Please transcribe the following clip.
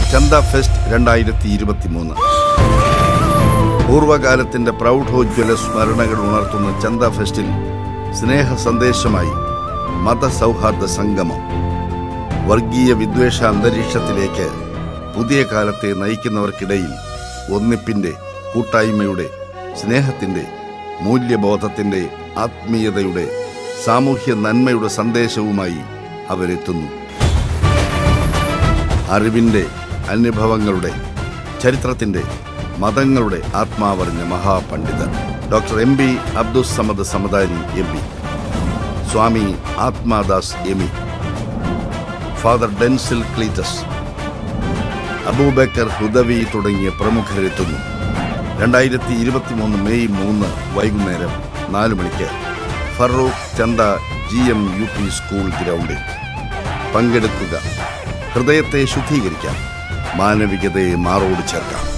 Chanda fest രണ്ടായിരത്തി ഇരുപത്തി മൂന്ന് പൂർവകാലത്തിന്റെ പ്രൗഢോജ്വല സ്മരണകൾ ഉണർത്തുന്ന ചന്ദ ഫെസ്റ്റിൽ സ്നേഹ സന്ദേശമായി മതസൗഹാർദ്ദ സംഗമം വർഗീയ വിദ്വേഷ അന്തരീക്ഷത്തിലേക്ക് പുതിയ കാലത്തെ നയിക്കുന്നവർക്കിടയിൽ ഒന്നിപ്പിന്റെ കൂട്ടായ്മയുടെ സ്നേഹത്തിന്റെ മൂല്യബോധത്തിന്റെ ആത്മീയതയുടെ സാമൂഹ്യ നന്മയുടെ സന്ദേശവുമായി അവരെത്തുന്നു അറിവിന്റെ അനുഭവങ്ങളുടെ ചരിത്രത്തിന്റെ മതങ്ങളുടെ ആത്മാവറിഞ്ഞ മഹാപണ്ഡിതർ doctor M B Abdus Samad Samadani M P Swami Atmadas Yami father Denzil Cleetus Abubakar Hudawi തുടങ്ങിയ പ്രമുഖരെത്തുന്നു രണ്ടായിരത്തി ഇരുപത്തിമൂന്ന് മെയ് മൂന്ന് വൈകുന്നേരം നാല് മണിക്ക് Farook Chanda G M U P school ഗ്രൗണ്ടിൽ പങ്കെടുക്കുക ഹൃദയത്തെ ശുദ്ധീകരിക്കാം മാനവികതയെ മാറോട് ചേർക്കാം